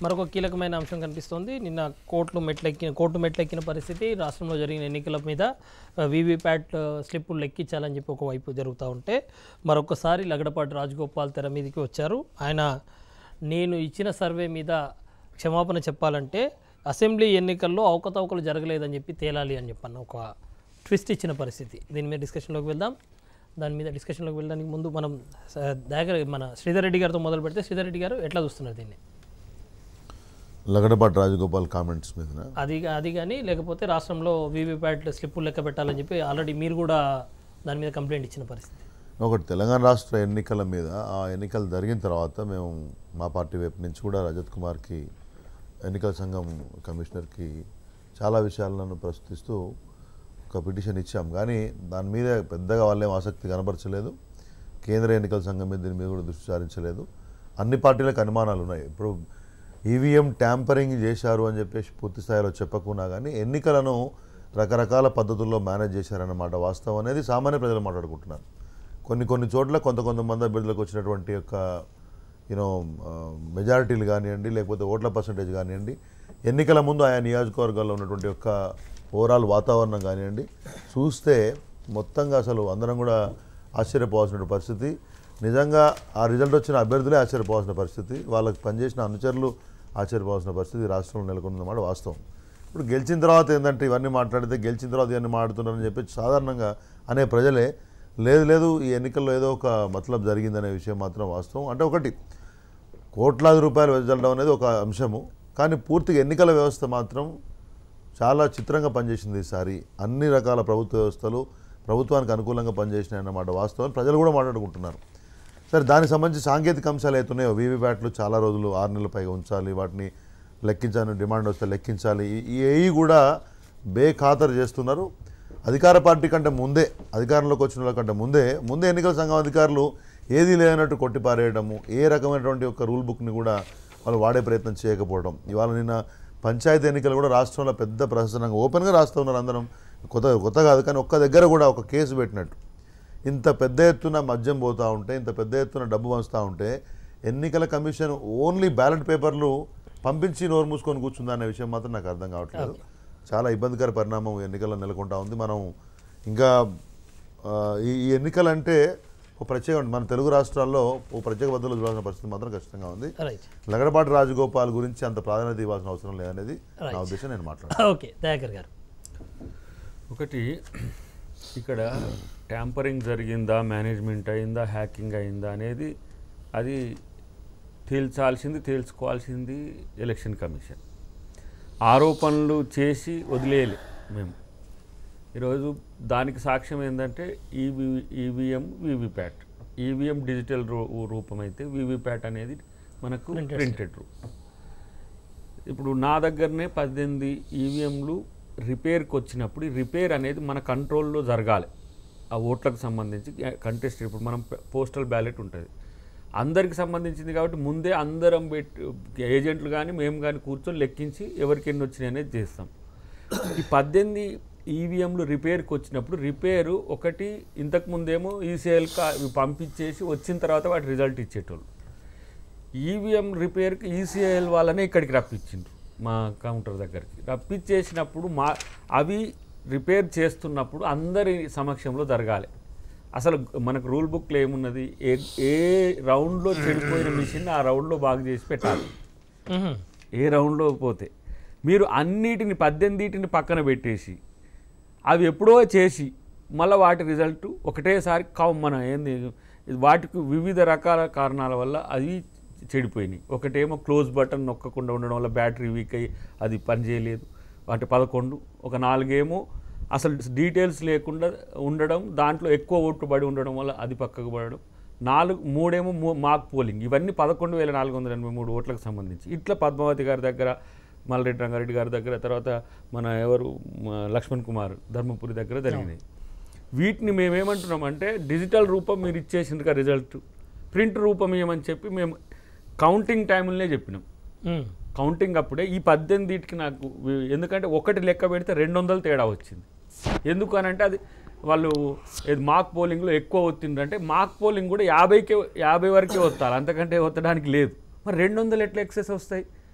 మరొక కీలకమైన అంశం కనిపిస్తోంది నిన్న కోర్టులు మెట్లెక్కిన కోర్టు మెట్లెక్కిన పరిస్థితి రాష్ట్రంలో జరిగిన ఎన్నికల మీద వీవీప్యాట్ స్లిప్పులు లెక్కించాలని చెప్పి ఒకవైపు జరుగుతూ ఉంటే మరొకసారి లగడపాటి రాజగోపాల్ తెర మీదకి వచ్చారు ఆయన నేను ఇచ్చిన సర్వే మీద క్షమాపణ చెప్పాలంటే అసెంబ్లీ ఎన్నికల్లో అవకతవకలు జరగలేదని చెప్పి తేలాలి అని చెప్పన్న ఒక ట్విస్ట్ ఇచ్చిన పరిస్థితి దీని మీద డిస్కషన్లోకి వెళ్దాం దాని మీద డిస్కషన్లోకి వెళ్ళడానికి ముందు మనం స- దగ్గర మన శ్రీధర్ రెడ్డి గారితో మొదలు పెడితే శ్రీధర్ రెడ్డి గారు ఎట్లా చూస్తున్నారు దీన్ని లగడపాటి రాజగోపాల్ కామెంట్స్ మీద అది అది కానీ లేకపోతే రాష్ట్రంలో వీవీప్యాట్ స్లిప్పులు లెక్క పెట్టాలని చెప్పి ఆల్రెడీ మీరు కూడా దాని మీద కంప్లైంట్ ఇచ్చిన పరిస్థితి ఒకటి తెలంగాణ రాష్ట్ర ఎన్నికల మీద ఆ ఎన్నికలు జరిగిన తర్వాత మేము మా పార్టీ వైపు నుంచి కూడా రజత్ కుమార్కి ఎన్నికల సంఘం కమిషనర్కి చాలా విషయాలను ప్రస్తుతిస్తూ ఒక పిటిషన్ ఇచ్చాం కానీ దాని మీద పెద్దగా వాళ్ళేం ఆసక్తి కనబరచలేదు కేంద్ర ఎన్నికల సంఘం మీద దీని మీద కూడా దృష్టి సారించలేదు అన్ని పార్టీలకు అనుమానాలు ఉన్నాయి ఇప్పుడు ఈవీఎం ట్యాంపరింగ్ చేశారు అని చెప్పేసి పూర్తి స్థాయిలో చెప్పకున్నా కానీ ఎన్నికలను రకరకాల పద్ధతుల్లో మేనేజ్ చేశారన్నమాట వాస్తవం అనేది సామాన్య ప్రజలు మాట్లాడుకుంటున్నారు కొన్ని కొన్ని చోట్ల కొంత కొంతమంది అభ్యర్థులకు వచ్చినటువంటి యొక్క యూనో మెజారిటీలు కానివ్వండి లేకపోతే ఓట్ల పర్సంటేజ్ కానివ్వండి ఎన్నికల ముందు ఆయా నియోజకవర్గాల్లో ఉన్నటువంటి యొక్క ఓవరాల్ వాతావరణం కానివ్వండి చూస్తే మొత్తంగా అసలు అందరం కూడా ఆశ్చర్యపోవాల్సిన పరిస్థితి నిజంగా ఆ రిజల్ట్ వచ్చిన అభ్యర్థులే ఆశ్చర్యపోవాల్సిన పరిస్థితి వాళ్ళకి పనిచేసిన అనుచరులు ఆశ్చర్యపోవాల్సిన పరిస్థితి రాష్ట్రంలో నెలకొన్నమాట వాస్తవం ఇప్పుడు గెలిచిన తర్వాత ఏంటంటే ఇవన్నీ మాట్లాడితే గెలిచిన తర్వాత ఇవన్నీ మాట్లాడుతున్నారని చెప్పి సాధారణంగా అనే ప్రజలే లేదు లేదు ఈ ఎన్నికల్లో ఏదో ఒక మతలబ్ జరిగిందనే విషయం మాత్రం వాస్తవం అంటే ఒకటి కోట్లాది రూపాయలు వెదజల్లడం అనేది ఒక అంశము కానీ పూర్తిగా ఎన్నికల వ్యవస్థ మాత్రం చాలా చిత్రంగా పనిచేసింది ఈసారి అన్ని రకాల ప్రభుత్వ వ్యవస్థలు ప్రభుత్వానికి అనుకూలంగా పనిచేసినాయి అన్నమాట వాస్తవం ప్రజలు కూడా మాట్లాడుకుంటున్నారు సరే దానికి సంబంధించి సాంకేతిక అంశాలు అవుతున్నాయో వీవీప్యాట్లు చాలా రోజులు ఆరు నెలల పైగా ఉంచాలి వాటిని లెక్కించాలని డిమాండ్ వస్తే లెక్కించాలి ఈ- ఈ ఏఈ కూడా బేఖాతరు చేస్తున్నారు అధికార పార్టీ కంటే ముందే అధికారంలోకి వచ్చిన వాళ్ళ కంటే ముందే ముందే ఎన్నికల సంఘం అధికారులు ఏదీ లేనట్టు కొట్టిపారేయడము ఏ రకమైనటువంటి ఒక రూల్ బుక్ని కూడా వాళ్ళు వాడే ప్రయత్నం చేయకపోవడం ఇవాళ నిన్న పంచాయతీ ఎన్నికలు కూడా రాష్ట్రంలో పెద్ద ప్రహసనంగా ఓపెన్గా రాస్తూ ఉన్నారు అందరం కొత్త కొత్త కాదు కానీ ఒక్క దగ్గర కూడా ఒక కేసు పెట్టినట్టు ఇంత పెద్ద ఎత్తున మద్యం పోతూ ఉంటే ఇంత పెద్ద ఎత్తున డబ్బు వంచుతూ ఉంటే ఎన్నికల కమిషన్ ఓన్లీ బ్యాలెట్ పేపర్లు పంపించి నోరు మూసుకొని కూర్చుందా అనే విషయం మాత్రం నాకు అర్థం కావట్లేదు చాలా ఇబ్బందికర పరిణామం ఎన్నికల్లో నెలకొంటా ఉంది మనం ఇంకా ఆ, ఈ ఈ ఎన్నికలంటే ఒక ప్రత్యేక మన తెలుగు రాష్ట్రాల్లో ఒక ప్రత్యేక పద్ధతిలో చూడాల్సిన పరిస్థితి మాత్రం ఖచ్చితంగా ఉంది రైట్ లగడపాటి రాజగోపాల్ గురించి అంత ప్రాధాన్యత ఇవ్వాల్సిన అవసరం లేదనేది నా ఉద్దేశం నేను మాట్లాడాను ఓకే దయాకర్ గారు ఒకటి ఇక్కడ ట్యాంపరింగ్ జరిగిందా మేనేజ్మెంట్ అయిందా హ్యాకింగ్ అయిందా అనేది అది తేల్చాల్సింది తేల్చుకోవాల్సింది ఎలక్షన్ కమిషన్ ఆరోపణలు చేసి వదిలేయలే మేము ఈరోజు దానికి సాక్ష్యం ఏంటంటే EV EVM VVPAT EVM digital రూ రూపం అయితే వీవీప్యాట్ అనేది మనకు ప్రింటెడ్ రూపం ఇప్పుడు నా దగ్గరనే పద్దెనిమిది ఈవీఎంలు రిపేర్కి వచ్చినప్పుడు ఈ రిపేర్ అనేది మన కంట్రోల్లో జరగాలి ఆ ఓట్లకు సంబంధించి కంటెస్ట్ ఇప్పుడు మనం పోస్టల్ బ్యాలెట్ ఉంటుంది అందరికి సంబంధించింది కాబట్టి ముందే అందరం పెట్టి ఏజెంట్లు కానీ మేము కానీ కూర్చొని లెక్కించి ఎవరికి ఎన్ని వచ్చినాయి అనేది చేస్తాం ఈ పద్దెనిమిది ఈవీఎంలు రిపేర్కి వచ్చినప్పుడు రిపేరు ఒకటి ఇంతకు ముందేమో ఈసీఎల్ పంపించేసి వచ్చిన తర్వాత వాటి రిజల్ట్ ఇచ్చేటోళ్ళు ఈవీఎం రిపేర్కి ఈసీఐఎల్ వాళ్ళనే ఇక్కడికి రప్పించిండ్రు మా కౌంటర్ దగ్గరికి రప్పించేసినప్పుడు మా అవి రిపేర్ చేస్తున్నప్పుడు అందరి సమక్షంలో జరగాలి అసలు మనకు రూల్ బుక్లో ఏమున్నది ఏ ఏ రౌండ్లో చెడిపోయిన మిషన్ ఆ రౌండ్లో బాగు చేసి పెట్టాలి మ్హూ. ఏ రౌండ్లో పోతే మీరు అన్నిటిని పద్దెనిమిదిటిని పక్కన పెట్టేసి అవి ఎప్పుడో చేసి మళ్ళీ వాటి రిజల్ట్ ఒకటేసారి కావు మన ఏంది వాటికి వివిధ రకాల కారణాల వల్ల అవి చెడిపోయినాయి ఒకటేమో క్లోజ్ బటన్ నొక్కకుండా ఉండడం వల్ల బ్యాటరీ వీక్ అయ్యి అది పనిచేయలేదు వాటి పదకొండు ఒక నాలుగేమో అసలు డీటెయిల్స్ లేకుండా ఉండడం దాంట్లో ఎక్కువ ఓట్లు పడి ఉండడం వల్ల అది పక్కకు పడడం నాలుగు మూడేమో మూ- మాక్ పోలింగ్ ఇవన్నీ పదకొండు వేల నాలుగు వందల ఎనభై మూడు ఓట్లకు సంబంధించి ఇట్లా పద్మావతి గారి దగ్గర మల్రెడ్డి రంగారెడ్డి గారి దగ్గర తర్వాత మన ఎవరు మ, లక్ష్మణ్ కుమార్ ధర్మపురి దగ్గర జరిగినాయి వీటిని మేమేమంటున్నామంటే డిజిటల్ రూపం మీరు ఇచ్చేసిందిగా రిజల్ట్ ప్రింట్ రూపం ఏమని చెప్పి మేము కౌంటింగ్ టైంలోనే చెప్పినాం మ్. కౌంటింగ్ అప్పుడే ఈ పద్దెనిమిదిటికి నాకు వి- ఎందుకంటే ఒకటి లెక్క పెడితే రెండు వందలు తేడా వచ్చింది ఎందుకు అని అంటే అది వాళ్ళు ఇది మాక్ పోలింగ్లో ఎక్కువ ఒత్తిండ్రంటే మాక్ పోలింగ్ కూడా యాభైకే యాభై వరకే వస్తారు అంతకంటే ఒత్తడానికి లేదు మరి రెండు వందలు ఎట్లా ఎక్సెస్ వస్తాయి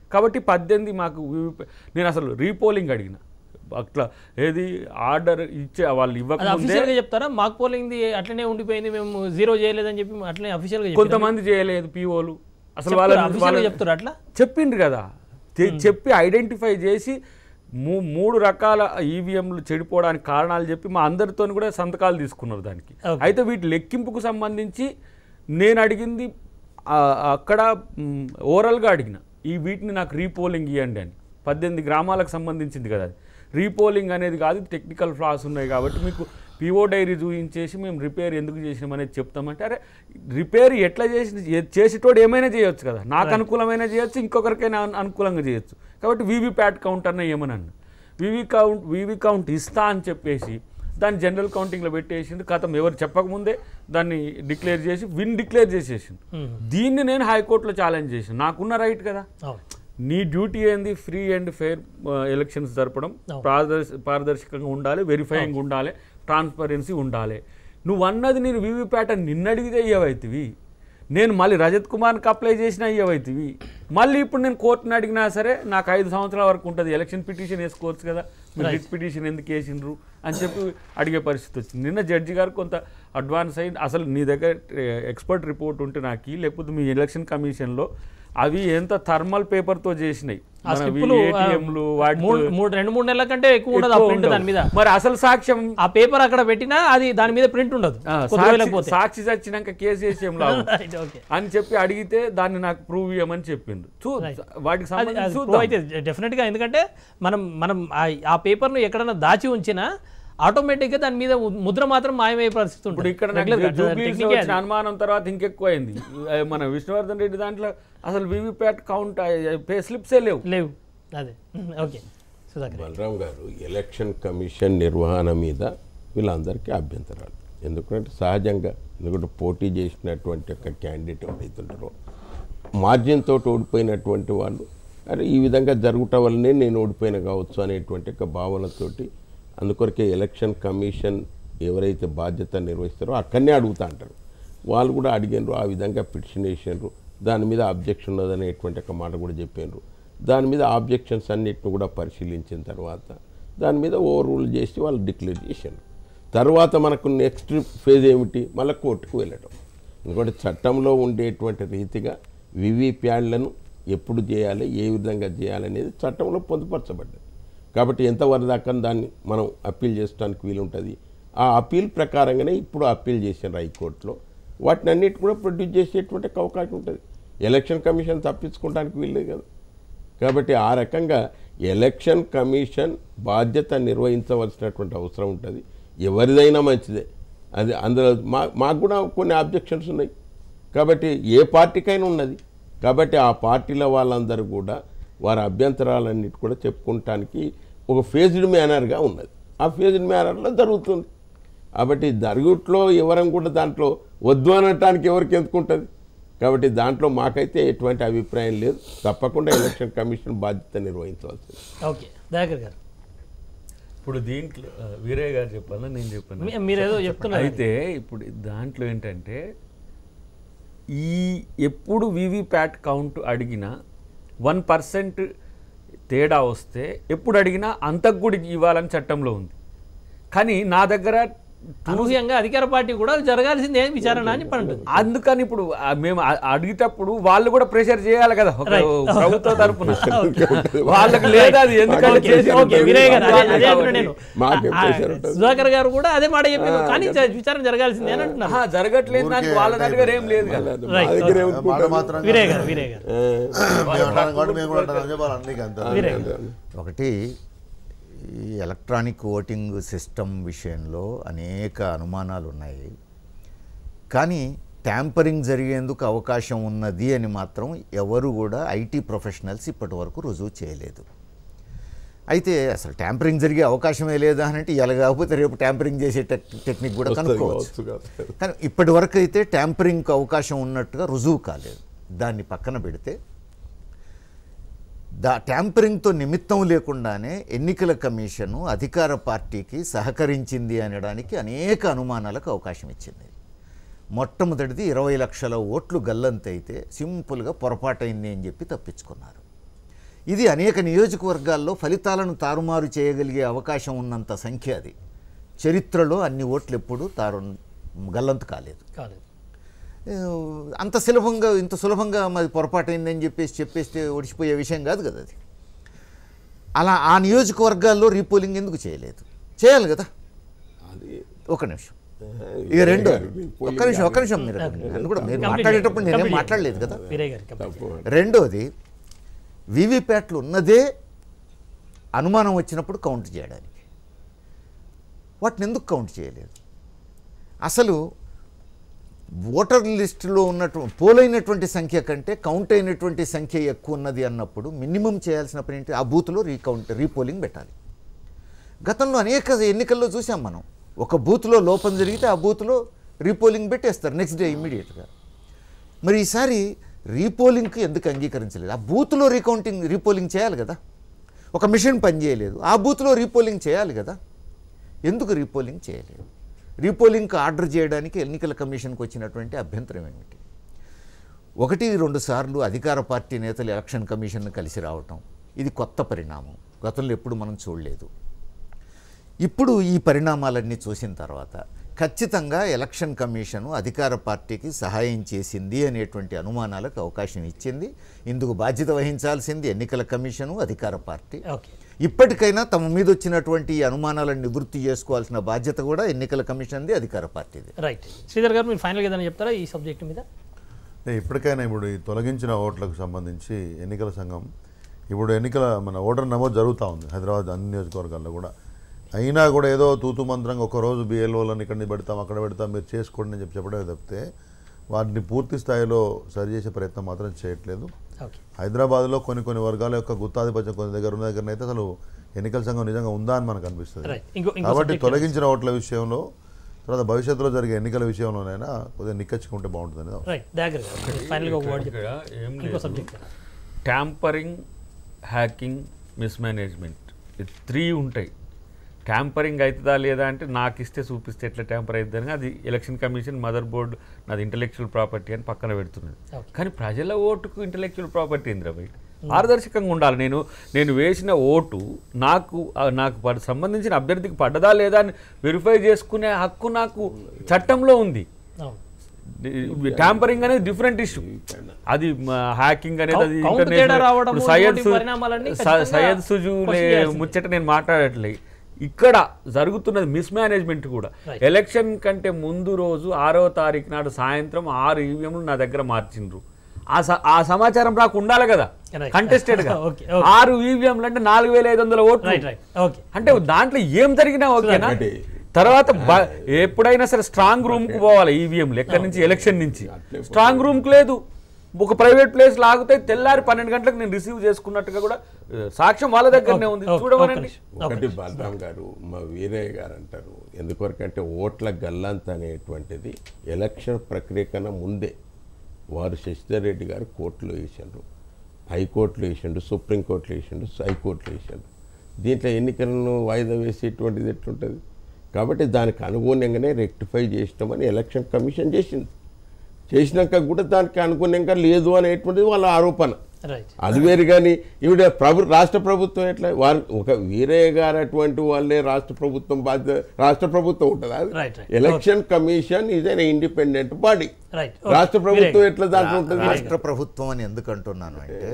కాబట్టి పద్దెనిమిది మాకు వివి- నేను అసలు రీపోలింగ్ అడిగిన అట్లా ఏది ఆర్డర్ ఇచ్చే వాళ్ళు అది ఇవ్వకముందే అఫీషియల్ గా చెప్తారా మాకు పోలింగ్ అట్లనే ఉండిపోయింది మేము జీరో చేయలేదని చెప్పి అట్లనే అఫీషియల్ గా చెప్తారా? కొంతమంది చేయలేదు పీఓలు అసలు చెప్తారా? వాళ్ళ అఫీషియల్ గా వాళ్ళ చెప్తారా అట్లా చెప్పిండ్రు కదా చె- చెప్పి ఐడెంటిఫై చేసి మూ- మూడు రకాల ఈవీఎంలు చెడిపోవడానికి కారణాలు చెప్పి మా అందరితో కూడా సంతకాలు తీసుకున్నారు దానికి Okay. అయితే వీటి లెక్కింపుకు సంబంధించి నేను అడిగింది ఆ, అక్కడ మ్, ఓరల్గా అడిగిన ఈ వీటిని నాకు రీపోలింగ్ ఇవ్వండి అని పద్దెనిమిది గ్రామాలకు సంబంధించింది కదా అది రీపోలింగ్ అనేది కాదు టెక్నికల్ ఫ్లాస్ ఉన్నాయి కాబట్టి మీకు పిఓ డైరీ చూపించేసి మేము రిపేర్ ఎందుకు చేసినాం అనేది చెప్తామంటే అరే రిపేర్ ఎట్లా చేసి ఏ- చేసేటోడు ఏమైనా చేయొచ్చు కదా నాకు అనుకూలమైన చేయొచ్చు ఇంకొకరికైనా అను- అనుకూలంగా చేయొచ్చు కాబట్టి వీవీ ప్యాట్ కౌంట్ అన్న ఏమనన్ను వీవీ కౌంట్ వీవీ కౌంట్ ఇస్తా అని చెప్పేసి దాన్ని జనరల్ కౌంటింగ్లో పెట్టేసిండు కథం ఎవరు చెప్పకముందే దాన్ని డిక్లేర్ చేసి విన్ డిక్లేర్ చేసేసిండు దీన్ని నేను హైకోర్టులో ఛాలెంజ్ చేసిన నాకున్న రైట్ కదా అవును నీ డ్యూటీ ఏంది ఫ్రీ అండ్ ఫెయిర్ ఎలక్షన్స్ జరపడం అవును. పారదర్శ పారదర్శకంగా ఉండాలి వెరిఫైయింగ్ ఉండాలి ట్రాన్స్పరెన్సీ ఉండాలి నువ్వు అన్నది నేను వీవీప్యాట్ నిన్న అడిగితే ఇవ్వవుతుంది నేను మళ్ళీ రజత్ కుమార్కి అప్లై చేసినా ఇవ్వవుతుంది మళ్ళీ ఇప్పుడు నేను కోర్టుని అడిగినా సరే నాకు ఐదు సంవత్సరాల వరకు ఉంటుంది ఎలక్షన్ పిటిషన్ వేసుకోవచ్చు కదా మీరు రిట్ పిటిషన్ ఎందుకు వేసిండ్రు అని చెప్పి అడిగే పరిస్థితి వచ్చింది నిన్న జడ్జి గారు కొంత అడ్వాన్స్ అయ్యి అసలు నీ దగ్గర ఎక్స్పర్ట్ రిపోర్ట్ ఉంటే నాకు లేకపోతే మీ ఎలక్షన్ కమిషన్లో అవి ఎంత థర్మల్ పేపర్తో చేసినాయి ఆ మనవి స్లిప్పులు ఆ, ATM లు వాటి మూడు మూడు రెండు మూడు నెలల కంటే ఎక్కువ ఉండదు ఆ ఎక్కువ ప్రింట్ ఉండవు. దాని మీద మరి అసలు సాక్ష్యం ఆ పేపర్ అక్కడ పెట్టినా అది దాని మీద ప్రింట్ ఉండదు ఆ, కొద్ది సాక్షి- రోజులకు పోతే సాక్షి చచ్చినాక కేసు వేసి ఏం లాభం Right, okay. అని చెప్పి అడిగితే దాన్ని నాకు ప్రూవ్ చేయమని చెప్పిండు చూ వాటికి అది సంబంధించి అది చూద్దాం ప్రూవ్ అయితే డెఫినెట్ గా ఎందుకంటే మనం మనం ఆ- ఆ పేపర్ ను ఎక్కడైనా దాచి ఉంచినా ఆటోమేటిక్ గా దాని మీద ఉ- ముద్ర మాత్రం మాయమయ్యే పరిస్థితి ఇప్పుడు ఉంటుంది ఇక్కడ నాకు Regular గా. జూబ్లీస్ Technique వచ్చిన అనుమానం తర్వాత ఇంకెక్కువ అయింది ఆ, మన విష్ణువర్ధన్ రెడ్డి దాంట్లో అసలు వివిప్యాట్ కౌంట్ పే స్లిప్సే లేవు లేవు అదే ఓకే సుధాకర్ బలరాం గారు ఎలక్షన్ కమిషన్ నిర్వహణ మీద వీళ్ళందరికీ అభ్యంతరాలు ఎందుకంటే సహజంగా ఎందుకంటే పోటీ చేసినటువంటి ఒక క్యాండిడేట్ ఎవరైతుంటారో మార్జిన్ తోటి ఓడిపోయినటువంటి వాళ్ళు అరే ఈ విధంగా జరుగుట వల్లనే నేను ఓడిపోయిన కావచ్చు అనేటువంటి ఒక భావనతోటి అందుకొరకే ఎలక్షన్ కమిషన్ ఎవరైతే బాధ్యత నిర్వహిస్తారో అక్కడనే అడుగుతా అంటారు వాళ్ళు కూడా అడిగినారు ఆ విధంగా పిటిషన్ వేసినారు దాని మీద అబ్జెక్షన్ ఉన్నదనేటువంటి ఒక మాట కూడా చెప్పినారు దాని మీద ఆబ్జెక్షన్స్ అన్నిటిని కూడా పరిశీలించిన తర్వాత దాని మీద ఓవర్ రూల్ చేసి వాళ్ళు డిక్లేర్ చేశారు తర్వాత మనకు నెక్స్ట్ ఫేజ్ ఏమిటి మళ్ళీ కోర్టుకు వెళ్ళడం ఎందుకంటే చట్టంలో ఉండేటువంటి రీతిగా వివిప్యాడ్లను ఎప్పుడు చేయాలి ఏ విధంగా చేయాలనేది చట్టంలో పొందుపరచబడ్డది కాబట్టి ఎంతవరకు దాకా దాన్ని మనం అప్పీల్ చేసుకోవడానికి వీలుంటుంది ఆ అప్పీల్ ప్రకారంగానే ఇప్పుడు అప్పీల్ చేశారు హైకోర్టులో వాటిని అన్నిటి కూడా ప్రొడ్యూస్ చేసేటువంటి ఒక అవకాశం ఉంటుంది ఎలక్షన్ కమిషన్ తప్పించుకోవడానికి వీల్లేదు కదా కాబట్టి ఆ రకంగా ఎలక్షన్ కమిషన్ బాధ్యత నిర్వహించవలసినటువంటి అవసరం ఉంటుంది ఎవరిదైనా మంచిదే అది అందులో మా మాకు కూడా కొన్ని ఆబ్జెక్షన్స్ ఉన్నాయి కాబట్టి ఏ పార్టీకైనా ఉన్నది కాబట్టి ఆ పార్టీల వాళ్ళందరూ కూడా వారి అభ్యంతరాలన్నిటి కూడా చెప్పుకుంటానికి ఒక ఫేజ్డ్ మేనర్గా ఉన్నది ఆ ఫేజ్డ్ మేనర్లో జరుగుతుంది కాబట్టి జరుగుట్లో ఎవరం కూడా దాంట్లో వద్దు అనటానికి ఎవరికి ఎందుకుంటుంది కాబట్టి దాంట్లో మాకైతే ఎటువంటి అభిప్రాయం లేదు తప్పకుండా ఎలక్షన్ కమిషన్ బాధ్యత నిర్వహించవలసింది ఓకే దయాకర్ గారు ఇప్పుడు దీంట్లో ఆ, వీరయ్య గారు చెప్పాలా నేను చెప్పాను మీ- మీరేదో చెప్తున్నారు అయితే ఇప్పుడు దాంట్లో ఏంటంటే ఈ ఎప్పుడు వివిప్యాట్ కౌంట్ అడిగినా వన్ పర్సెంట్ తేడా వస్తే ఎప్పుడు అడిగినా అంతకు కూడా ఇవ్వాలని చట్టంలో ఉంది కానీ నా దగ్గర అనూహ్యంగా అధికార పార్టీ కూడా జరగాల్సిందే విచారణ అని చెప్పండి అందుకని ఇప్పుడు ఆ మేము అ- అడిగేటప్పుడు వాళ్ళు కూడా ప్రెషర్ చేయాలి కదా ఒక Right. ప్రభుత్వ తరపున వాళ్ళకి లేదా అది ఎందుకంటే ఓకే, చేసి ఓకే, వీరయ్య గారు అదే- అదే అంటున్నా నేను మాకేం ఆ, pressure ఉంటుంది? సుధాకర్ గారు కూడా అదే మాట చెప్పారు కానీ చ- విచారణ జరగాల్సిందే అని అంటున్నారు ఆహా, జరగట్లేదు దానికి వాళ్ళ దగ్గర ఏం లేదు కదా మా Right, దగ్గర okay. ఏమనుకుంటారు? మాట మాత్రం వీరయ్య గారు వీరయ్య గారు మేము అంటాం కాబట్టి మేము కూడా అంటాం చెప్పాలి అన్నికి అంత వీరయ్య గారు ఒకటి ఈ ఎలక్ట్రానిక్ ఓటింగ్ సిస్టమ్ విషయంలో అనేక అనుమానాలు ఉన్నాయి కానీ ట్యాంపరింగ్ జరిగేందుకు అవకాశం ఉన్నది అని మాత్రం ఎవరు కూడా ఐటీ ప్రొఫెషనల్స్ ఇప్పటి వరకు రుజువు చేయలేదు అయితే అసలు ట్యాంపరింగ్ జరిగే అవకాశమే లేదా అని అంటే ఇలా కాకపోతే రేపు ట్యాంపరింగ్ చేసే టెక్ టెక్నిక్ కూడా వస్తుంది కనుక్కోవచ్చు కావచ్చు కాదు. కానీ ఇప్పటి వరకు అయితే ట్యాంపరింగ్కి అవకాశం ఉన్నట్టుగా రుజువు కాలేదు దాన్ని పక్కన పెడితే దా ట్యాంపరింగ్తో నిమిత్తం లేకుండానే ఎన్నికల కమిషను అధికార పార్టీకి సహకరించింది అనడానికి అనేక అనుమానాలకు అవకాశం ఇచ్చింది మొట్టమొదటిది ఇరవై లక్షల ఓట్లు గల్లంతైతే సింపుల్గా పొరపాటైంది అని చెప్పి తప్పించుకున్నారు ఇది అనేక నియోజకవర్గాల్లో ఫలితాలను తారుమారు చేయగలిగే అవకాశం ఉన్నంత సంఖ్య అది చరిత్రలో అన్ని ఓట్లు ఎప్పుడు తారు గల్లంతు కాలేదు కాలేదు ఏ, అంత సులభంగా ఇంత సులభంగా మాది పొరపాటు అయిందని చెప్పేసి చెప్పేస్తే ఒడిచిపోయే విషయం కాదు కదా అది అలా ఆ నియోజకవర్గాల్లో రీపోలింగ్ ఎందుకు చేయలేదు చేయాలి కదా అది ఒక నిమిషం ఇక రెండు ఒక్క నిమిషం ఒక్క నిమిషం మీరు నన్ను కూడా మీరు మాట్లాడేటప్పుడు నేనేం Complete మాట్లాడలేదు కదా వీరయ్య గారికి తప్పు రెండోది వీవీప్యాట్లు ఉన్నదే అనుమానం వచ్చినప్పుడు కౌంట్ చేయడానికి వాటిని ఎందుకు కౌంట్ చేయలేదు అసలు ఓటర్ లిస్టులో ఉన్నటువంటి పోలైనటువంటి సంఖ్య కంటే కౌంట్ అయినటువంటి సంఖ్య ఎక్కువ ఉన్నది అన్నప్పుడు మినిమం చేయాల్సిన పని ఏంటి ఆ బూత్లో రీకౌంట్ రీపోలింగ్ పెట్టాలి గతంలో అనేక ఎన్నికల్లో చూసాం మనం ఒక బూత్లో లోపం జరిగితే ఆ బూత్లో రీపోలింగ్ పెట్టేస్తారు నెక్స్ట్ డే ఇమ్మీడియట్గా మరి ఈసారి రీపోలింగ్కి ఎందుకు అంగీకరించలేదు ఆ బూత్లో రీకౌంటింగ్ రీపోలింగ్ చేయాలి కదా ఒక మిషన్ పనిచేయలేదు ఆ బూత్లో రీపోలింగ్ చేయాలి కదా ఎందుకు రీపోలింగ్ చేయలేదు రీపోలింగ్కి ఆర్డర్ చేయడానికి ఎన్నికల కమిషన్కి వచ్చినటువంటి అభ్యంతరం ఏమిటి ఒకటి రెండు సార్లు అధికార పార్టీ నేతలు ఎలక్షన్ కమిషన్ను కలిసి రావటం ఇది కొత్త పరిణామం గతంలో ఎప్పుడు మనం చూడలేదు ఇప్పుడు ఈ పరిణామాలన్నీ చూసిన తర్వాత ఖచ్చితంగా ఎలక్షన్ కమిషను అధికార పార్టీకి సహాయం చేసింది అనేటువంటి అనుమానాలకు అవకాశం ఇచ్చింది ఇందుకు బాధ్యత వహించాల్సింది ఎన్నికల కమిషను అధికార పార్టీ ఓకే ఇప్పటికైనా తమ మీద వచ్చినటువంటి ఈ అనుమానాలను నివృత్తి చేసుకోవాల్సిన బాధ్యత కూడా ఎన్నికల కమిషన్ది అధికార పార్టీది రైట్ శ్రీధర్ గారు మీరు ఫైనల్గా ఏదైనా చెప్తారా ఈ సబ్జెక్ట్ మీద అంటే ఇప్పటికైనా ఇప్పుడు ఈ తొలగించిన ఓట్లకు సంబంధించి ఎన్నికల సంఘం ఇప్పుడు ఎన్నికల మన ఓటర్ నమోదు జరుగుతూ ఉంది హైదరాబాద్ అన్ని నియోజకవర్గాల్లో కూడా అయినా కూడా ఏదో తూతు మంత్రంగా ఒక రోజు బిఎల్ఓలను ఇక్కడ పెడతాం అక్కడ పెడతాం మీరు చేసుకోండి అని చెప్పి చెప్పడమే తప్పితే వాటిని పూర్తి స్థాయిలో సరిచేసే ప్రయత్నం మాత్రం చేయట్లేదు ఓకే హైదరాబాద్లో కొన్ని కొన్ని వర్గాల యొక్క గుత్తాధిపత్యం కొన్ని దగ్గర ఉన్న దగ్గర అయితే అసలు ఎన్నికల సంఘం నిజంగా ఉందా అని మనకు అనిపిస్తుంది Right. ఇంకో- ఇంకో కాబట్టి subject తొలగించిన ఓట్ల విషయంలో తర్వాత భవిష్యత్తులో జరిగే ఎన్నికల విషయంలోనైనా కొద్దిగా నిక్కచ్చుకుంటే బాగుంటుంది అనేది రైట్ దయాకర్ గారు ఫైనల్గా ఒక వర్డ్ ఇక్కడ చెప్తారా ఏం ఇంకో లేదు సబ్జెక్ట్ ట్యాంపరింగ్ హ్యాకింగ్ మిస్మేనేజ్మెంట్ ఇది త్రీ ఉంటాయి ట్యాంపరింగ్ అవుతుందా లేదా అంటే నాకు ఇస్తే చూపిస్తే ఎట్లా ట్యాంపర్ అవుతుందని అది ఎలక్షన్ కమిషన్ మదర్ బోర్డు నాది ఇంటలెక్చువల్ ప్రాపర్టీ అని పక్కన పెడుతున్నది Okay. కానీ ప్రజల ఓటుకు ఇంటలెక్చువల్ ప్రాపర్టీ ఏంద్రా భయ్ పారదర్శకంగా ఉండాలి నేను నేను వేసిన ఓటు నాకు ఆ, నాకు పడ- సంబంధించిన అభ్యర్థికి పడ్డదా లేదా అని వెరిఫై చేసుకునే హక్కు నాకు చట్టంలో ఉంది అవును ట్యాంపరింగ్ అనేది డిఫరెంట్ ఇష్యూ అది హ్యాకింగ్ అనేది అది Count- count international- తేడా రావడము, ఇప్పుడు సయ్యద్ ఇటువంటి పరిణామాలన్నీ సు- ఖచ్చితంగా సయ్యద్ సుజు question చేయాల్సిందే. ముచ్చట నేను మాట్లాడట్లే ఇక్కడ జరుగుతున్నది మిస్మేనేజ్మెంట్ కూడా Right. ఎలక్షన్ కంటే ముందు రోజు ఆరవ తారీఖు నాడు సాయంత్రం ఆరు ఈవీఎంలు నా దగ్గర మార్చిండ్రు ఆ స- ఆ సమాచారం నాకు ఉండాలి కదా Right. కంటెస్టెడ్ గా Okay, okay. ఆరు ఈవీఎంలు అంటే నాలుగు వేల ఐదు వందల ఓట్లు రైట్ రైట్ ఓకే అంటే దాంట్లో ఏం జరిగినా ఓకేనా ఒకటి. తర్వాత బ- ఎప్పుడైనా సరే స్ట్రాంగ్ రూమ్ కు పోవాలి ఈవీఎంలు ఎక్కడి నుంచి ఎలక్షన్ నుంచి స్ట్రాంగ్ రూమ్ కు లేదు ఒక ప్రైవేట్ ప్లేస్ లాగితే తెల్లారి పన్నెండు గంటలకు నేను రిసీవ్ చేసుకున్నట్టుగా కూడా ఆ, సాక్ష్యం వాళ్ళ దగ్గరనే ఉంది ఓకే, చూడమనండి ఓకే. ఒకటి బలరాం గారు మా వీరయ్య గారు అంటారు ఎందుకొరకంటే ఓట్ల గల్లంత అనేటువంటిది ఎలక్షన్ ప్రక్రియ కన్నా ముందే వారు శశిధర్ రెడ్డి గారు కోర్టులో వేసిండ్రు హైకోర్టులో వేసిండు సుప్రీంకోర్టులో వేసిండు హైకోర్టులో వేసిండు దీంట్లో ఎన్నికలను వాయిదా వేసేటువంటిది ఎట్లుంటుంది కాబట్టి దానికి అనుగుణంగానే రెక్టిఫై చేసినామని ఎలక్షన్ కమిషన్ చేసింది చేసినాక కూడా దానికి అనుగుణంగా లేదు అనేటువంటిది వాళ్ళ ఆరోపణ రైట్ అది వేరు కానీ ఈవిడ ప్రభు రాష్ట్ర ప్రభుత్వం ఎట్లా వారు ఒక వీరయ్య గారు అటువంటి వాళ్ళే రాష్ట్ర ప్రభుత్వం బాధ్యత రాష్ట్ర ప్రభుత్వం ఉంటుందా Right, right. Election commission is an independent body right రాష్ట్ర ప్రభుత్వం ఎట్లా దాంట్లో ఉంటుంది రాష్ట్ర ప్రభుత్వం అని ఎందుకు అంటున్నాను అంటే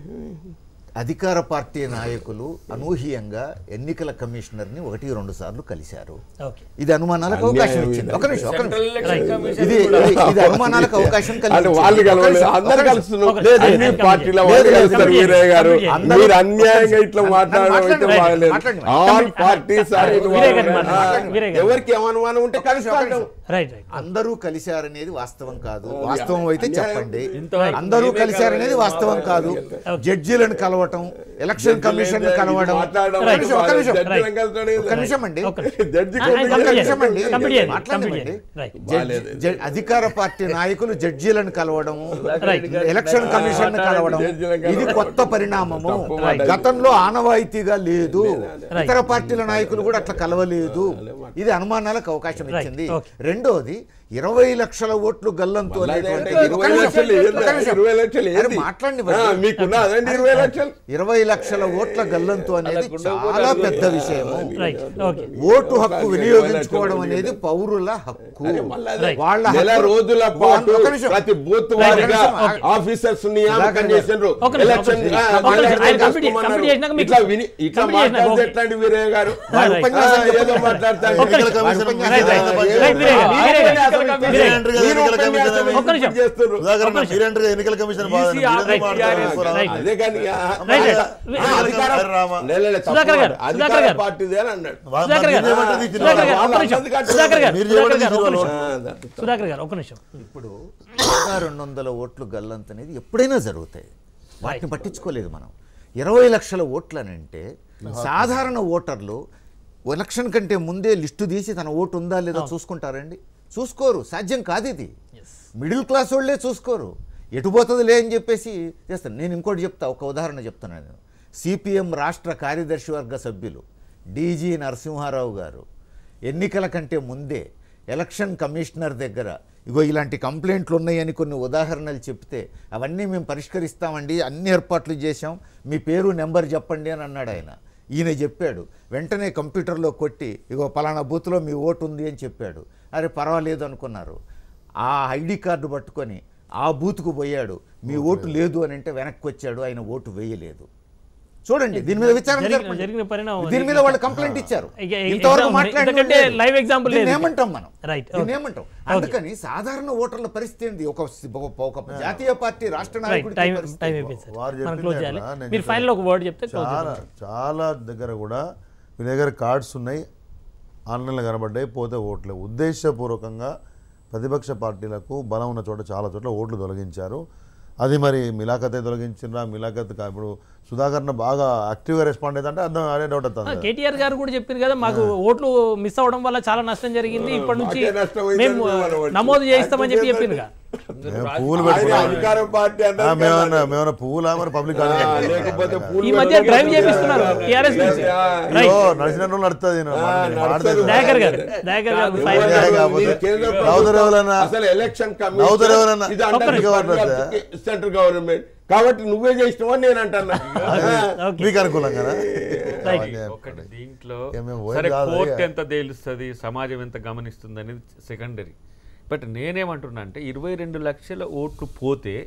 అధికార పార్టీ నాయకులు అనూహ్యంగా ఎన్నికల కమిషనర్ని ఒకటి రెండు సార్లు కలిశారు ఓకే ఇది అనుమానాలకు అవకాశం అన్యాయం ఇచ్చింది ఇది. ఒక నిమిషం ఒక సెంట్రల్ నిమిషం ఎలక్షన్ కమిషన్ ఇది ఇది- ఇది అనుమానాలకు అవకాశం అంటే కలిగించింది. వాళ్ళు ఒక కలవలేదు నిమిషం, అందరు ఒక నిమిషం. కలుస్తున్నారు ఒక నిమిషం. అన్ని లేదు, పార్టీల లేదు, వాళ్ళు లేదు, కలుస్తారు లేదు, వీరయ్య గారు లేదు, అందరూ- మీరు అన్యాయంగా ఇట్లా నన్ను మాట్లాడడం అయితే మాట్లాడండి, బాగలేదు మాట్లాడండి. ఆల్ పార్టీస్ ఆర్ వీరయ్య గారు ఇన్వాల్వ్ మాట్లాడండి, వీరయ్య గారు. ఎవరికి ఏమనుమానం ఉంటే కలుస్తాడు రైట్ రైట్ అందరూ కలిశారనేది వాస్తవం కాదు వాస్తవం అయితే అన్యాయం. చెప్పండి ఇంతవరకు అందరూ మేమే కలిశారనేది వాస్తవం కాదు జడ్జీలను కలవటం ఎలక్షన్ కమిషన్ కలవడం మాట్లాడడం ఒక నిమిషం, ఒక నిమిషం. జడ్జి రంగాలతోనే ఒక నిమిషం అండి ఒక్క నిమిషం. జడ్జి ఆయన కొద్దిగా కంప్లీట్ నిమిషం అండి. చేయండి. కంప్లీట్ చేయండి. మాట్లాడండి. కంప్లీట్ చేయండి. రైట్ జడ్జి- జడ్- అధికార పార్టీ నాయకులు జడ్జీలను కలవడం రైట్ ఎలక్షన్ కమిషన్ కలవడం జడ్జీలను కలవడం. ఇది కొత్త పరిణామము తప్పు మాట. గతంలో ఆనవాయితీగా లేదు Right. ఇతర పార్టీల నాయకులు కూడా అట్లా కలవలేదు ఇది అనుమానాలకు అవకాశం Right. ఇచ్చింది Okay. రెండోది ఇరవై లక్షల ఓట్లు గల్లంతు మళ్ళా అనేటువంటి- అదేంటి? ఒక్క ఇరవై నిమిషం, లక్షలు ఏంది? ఒక్క నిమిషం. ఇరవై లక్షలు అరే ఏంది? మాట్లాడండి ఆ, మరి. మీకున్నా అదండి ఇరవై లక్షలు ఇరవై లక్షల ఓట్ల గల్లంతు అనేది చాలా పెద్ద విషయము రైట్ ఓకే ఓటు హక్కు వినియోగించుకోవడం అనేది పౌరుల హక్కు అరే మళ్ళా అదే. వాళ్ళ నెల హక్కు- రోజుల ఒక్క పాటు నిమిషం. ప్రతి బూత్ ఒక్క వారిగా నిమిషం. ఓకే. ఆఫీసర్స్ నియామకం సుధాకర్ చేసిండ్రు ఒక నిమిషం, ఎలక్షన్ ఒక నిమిషం. ఆ, ఒక నిమిషం. ఎలక్షన్ ఆయన కంప్లీట్ చేసుకోమన్నారు. కంప్లీట్ చేసినాక మీకు- ఇట్లా విని ఇట్లా కంప్లీట్ చేసినాక మాట్లాడితే ఓకే. ఎట్లాంటి వీరయ్య గారు వాడు రైట్. ఉపన్యాసం ఆ, ఏదో చెప్పండి. మాట్లాడతాడు. ఒక్క నిమిషం. కమిషన్ రైట్, మీద రైట్, ఏదైనా రైట్, పని రైట్, చేయాలి. వీరే గారు, ఉపన్యాసం వీరే గారు. చేస్తారు. వీరే మీరు గారు. ఉపన్యాసం ఒక్క నిమిషం. ఎందుకు చేస్తున్నారు? సుధాకర్ అన్న, ఒక్క నిమిషం. మీరేంటారు ఎన్నికల కమిషన్ బాధ ఈసీ ఆ- మీరెందుకు మాట్లాడుతున్నారు? రైట్. అదే కానీ ఆ, రైట్, రైట్. ఆ, అధికారం అరే రామ. లే, లే, లే, తప్పు సుధాకర్ గారు, మాట. సుధాకర్ అధికార గారు. పార్టీదే అని అన్నాడు వా- సుధాకర్ మీరు గారు. చేయమంటే ఇచ్చిన సుధాకర్ గారు, వాళ్ళు. ఒక్క నిమిషం. సుధాకర్ గారు, మీరు సుధాకర్ చేయమంటే గారు, ఇచ్చిన ఒక్క వాళ్ళు. నిమిషం. ఆ, దా- సుధాకర్ గారు ఒక నిమిషం ఇప్పుడు రెండు వందల ఓట్లు గల్లంత అనేది ఎప్పుడైనా జరుగుతాయి వాటిని పట్టించుకోలేదు మనం ఇరవై లక్షల ఓట్లు అని అంటే సాధారణ ఓటర్లు ఎలక్షన్ కంటే ముందే లిస్టు తీసి తన ఓటు ఉందా లేదా చూసుకుంటారండి చూసుకోరు సాధ్యం కాదు ఇది మిడిల్ క్లాస్ వాళ్ళే చూసుకోరు ఎటు పోతుందిలే అని చెప్పేసి చేస్తాను నేను ఇంకోటి చెప్తా ఒక ఉదాహరణ చెప్తున్నాను నేను సిపిఎం రాష్ట్ర కార్యదర్శి వర్గ సభ్యులు డీజీ నరసింహారావు గారు ఎన్నికల కంటే ముందే ఎలక్షన్ కమిషనర్ దగ్గర ఇగో ఇలాంటి కంప్లైంట్లు ఉన్నాయని కొన్ని ఉదాహరణలు చెప్తే అవన్నీ మేము పరిష్కరిస్తామండి అన్ని ఏర్పాట్లు చేశాం మీ పేరు నెంబర్ చెప్పండి అని అన్నాడు ఆయన ఈయన చెప్పాడు వెంటనే కంప్యూటర్లో కొట్టి ఇగో పలానా బూత్లో మీ ఓటు ఉంది అని చెప్పాడు అరే పర్వాలేదు అనుకున్నారు ఆ ఐడి కార్డు పట్టుకొని ఆ బూత్కు పోయాడు మీ ఓటు లేదు అని అంటే వెనక్కి వచ్చాడు ఆయన ఓటు వేయలేదు చూడండి దీని మీద విచారణ జరిగిన- జరపండి. జరిగిన పరిణామం దీని మీద వాళ్ళు కంప్లైంట్ ఇచ్చారు ఇక- ఇక ఇంతవరకు example- మాట్లాడిన ఎందుకంటే వాళ్ళు live example దీన్ని లేదు. ఏమంటాం మనం Right, దీన్ని okay. ఏమంటాం అందుకని సాధారణ ఓటర్ల పరిస్థితి ఏంటి ఒక ఒక- ఒక జాతీయ పార్టీ రాష్ట్ర రైట్ నాయకుడి టైం పరిస్థితి టైం ఏంటి? అయిపోయింది సార్ వారు మనం చెప్పింది క్లోజ్ చేయాలి అట్లా, నేను మీరు చెప్పాను. ఫైనల్ ఒక వర్డ్ చెప్తే క్లోజ్ చాలా చాలా దగ్గర కూడా మీ దగ్గర కార్డ్స్ ఉన్నాయి ఆన్లైన్లో కనబడ్డాయి పోతే ఓట్లే ఉద్దేశపూర్వకంగా ప్రతిపక్ష పార్టీలకు బలం ఉన్న చోట చాలా చోట్ల ఓట్లు తొలగించారు అది మరి మిలాఖతే తొలగించినా మిలాఖత్ కా- ఇప్పుడు సుధాకర్న బాగా యాక్టివ్గా రెస్పాండ్ అయితే అంటే అర్థం అదే డౌట్ వస్తుంది కేటీఆర్ గారు కూడా చెప్పారు కదా మాకు ఓట్లు మిస్ అవడం వల్ల చాలా నష్టం జరిగింది ఇప్పటి నుంచి మాకే నష్టం అయిందని మేము మేము అనవచ్చు. నమోదు చేయిస్తామని చెప్పి చెప్పింది మేము పువ్వులు ఆయన పెట్టుకున్నాం అధికార పార్టీ ఆ, అన్నారు మేమన్నా మేమన్నా పువ్వులా మరి పబ్లిక్ ఆ, లేకపోతే పూలు ఈ మధ్య పెట్టుకొని డ్రైవ్ చేపిస్తున్నారు టీఆర్ఎస్ నుంచి ఆ, రైట్ నడిచిన రోజులు నడుస్తుంది నడుస్తుంది. దయాకర్ గారు దయాకర్ గారు ఎవరు ఫైనల్ దయాకర్ అన్నారు? కాకపోతే మీ కేంద్ర నవ్వుతారు ప్రభుత్వం ఎవరన్నా? అసలు ఎలక్షన్ నవ్వుతారు ఎవరన్నా? ఇది అండర్ ఒక్క నిమిషం. సెంట్రల్ గవర్నమెంట్ కాబట్టి నువ్వే చేసినావని నేను అంటున్నా ఓకే మీకు అనుకూలంగా రైట్ ఒకటి దీంట్లో ఏ మేము పోయి సరే కాదు కోర్టు ఇక. ఎంత తేలుస్తుంది సమాజం ఎంత గమనిస్తుంది అనేది సెకండరీ బట్ నేనేమంటున్నా అంటే ఇరవై రెండు లక్షల ఓట్లు పోతే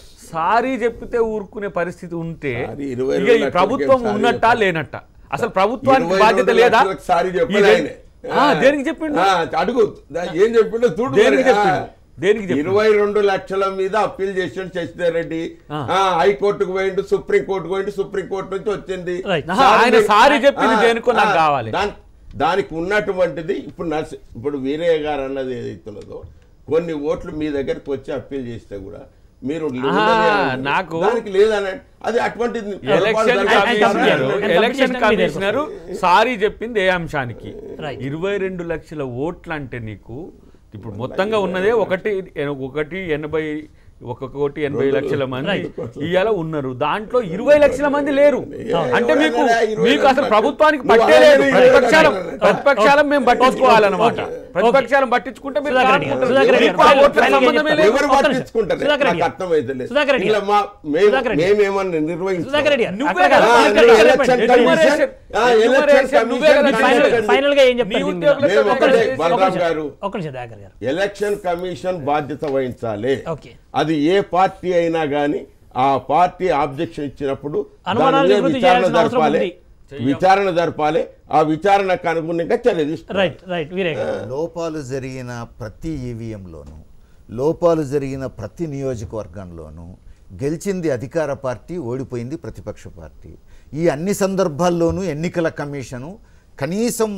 సారీ చెప్పితే ఊరుకునే పరిస్థితి ఉంటే సారీ, ఇరవై ఇక రెండు ఈ లక్షలకి ప్రభుత్వం సారీ ఉన్నట్టా చెప్పాలి. లేనట్టా అసలు ప్రభుత్వానికి ఇరవై బాధ్యత రెండు లేదా లక్షలకు సారీ చెప్పలే ఈ దే- ఆయనే. ఆ, దేనికి చెప్పిండు ఆ, అడుగు దా- ఏం చెప్పిండో చూడు దేనికి మరి. చెప్పిండు? ఆ, దేనికి చెప్పిండు? ఇరవై రెండు లక్షల మీద అప్పీల్ చేసిన శశిధర్ రెడ్డి ఆ, హైకోర్టుకు పోయిండు సుప్రీం కోర్టుకు పోయిండు సుప్రీం కోర్టు నుంచి వచ్చింది Right. ఆహా, ఆయన సారీ- సారీ చెప్పింది ఆ, దేనికో నాకు ఆ, కావాలి. దాన్- దానికి ఉన్నటువంటిది ఇప్పుడు నర్సి ఇప్పుడు వీరయ్య గారు అన్నది ఏదైతున్నదో కొన్ని ఓట్లు మీ దగ్గరికి వచ్చి అప్పీల్ చేస్తే కూడా మీరు ఆహా, లేదని- నాకు- దానికి లేదనే అది అటువంటిది ఎలక్షన్ ఆయన కమిషనర్ కంప్లీట్ చేయండి. ఎలక్షన్ కంప్లీట్ చేయండి. కమిషనర్ సారీ చెప్పింది ఏ అంశానికి Right. ఇరవై రెండు లక్షల ఓట్లు అంటే నీకు ఇప్పుడు మొత్తంగా ఉన్నదే ఒకటి ఎన- ఒకటి ఎనభై ఒక కోటి ఎనభై లక్షల మంది ఇవాళ ఉన్నారు దాంట్లో ఇరవై లక్షల మంది లేరు అంటే మీకు మీకు అసలు ప్రభుత్వానికి పట్టే లేదు ప్రతిపక్షాలం ప్రతిపక్షాలం మేము పట్టించుకోవాలన్నమాట ప్రతిపక్షాలం పట్టించుకుంటే మీరు సుధాకర్ రెడ్డి గారు, కాకుంటారు. సుధాకర్ రెడ్డి గారు, మీకు ఆ ఫైనల్- ఓట్లకు ఫైనల్ సంబంధమే ఏం లేదు. ఎవరు ఒక్క నిమిషం. పట్టించుకుంటారు సుధాకర్ రెడ్డి నాకు గారు. అర్థమైతలేదు సుధాకర్ రెడ్డి ఇలా గారు. మా మేము సుధాకర్ రెడ్డి మేమేమన్నా నిర్వహించాం సుధాకర్ రెడ్డి గారు నువ్వే అక్కడ కదా, కాదు, ఆ, ఇక్కడ నువ్వు చెప్పండి. ఎలక్షన్ ఎన్యూమరేషన్- కమిషన్, ఆ, ఎన్యూమరేషన్ ఎలక్షన్ నువ్వే కదా కమిషన్ ఫైనల్- కమిషన్ ఫైనల్ గా ఏం చెప్తారు నీ దీని మీద? ఉద్యోగులకు మేము ఒక్క ఒకటే, నిమిషం, బలరాం ఒక్క నిమిషం, గారు. ఒక్క నిమిషం దయాకర్ గారు ఎలక్షన్ కమిషన్ బాధ్యత వహించాలి ఓకే. అది ఏ పార్టీ అయినా కానీ ఆ పార్టీ ఆబ్జెక్షన్ ఇచ్చినప్పుడు అనుమానాలు దాని మీద నివృత్తి విచారణ చేయాల్సిన అవసరం జరపాలి ఉంది. విచారణ జరపాలి ఆ విచారణకు అనుగుణంగా చర్య తీసుకోవాలి రైట్ రైట్ వీరే గారు లోపాలు జరిగిన ప్రతి ఈవీఎంలోనూ లోపాలు జరిగిన ప్రతి నియోజకవర్గంలోనూ గెలిచింది అధికార పార్టీ ఓడిపోయింది ప్రతిపక్ష పార్టీ ఈ అన్ని సందర్భాల్లోనూ ఎన్నికల కమిషను కనీసం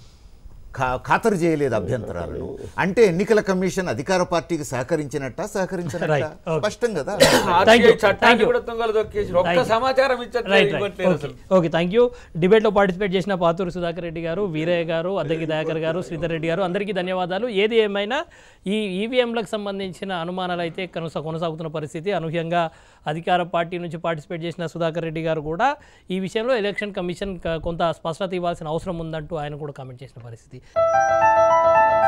ఖా- ఖాతరు చేయలేదు అభ్యంతరాలను అంటే ఎన్నికల కమిషన్ అధికార పార్టీకి సహకరించినట్ట సహకరించినట్ట Right. Okay. స్పష్టం కదా Thank you. ఆర్టీఐ చట్టాన్ని Thank you. కూడా తుంగలు దొక్కేసి ఒక్క Thank you. సమాచారం రైట్ ఇచ్చట్లేదు రైట్ ఇవ్వట్లేదు ఓకే అసలు ఓకే థ్యాంక్ యూ డిబేట్లో పార్టిసిపేట్ చేసిన పాతూరు సుధాకర్ రెడ్డి గారు వీరయ్య గారు అద్దెకి దయాకర్ గారు శ్రీధర్ రెడ్డి గారు అందరికీ ధన్యవాదాలు ఏది ఏమైనా ఈ ఈవీఎంలకు సంబంధించిన అనుమానాలు అయితే కొనసా కొనసాగుతున్న పరిస్థితి అనూహ్యంగా అధికార పార్టీ నుంచి పార్టిసిపేట్ చేసిన సుధాకర్ రెడ్డి గారు కూడా ఈ విషయంలో ఎలక్షన్ కమిషన్ క- కొంత స్పష్టత ఇవ్వాల్సిన అవసరం ఉందంటూ ఆయన కూడా కామెంట్ చేసిన పరిస్థితి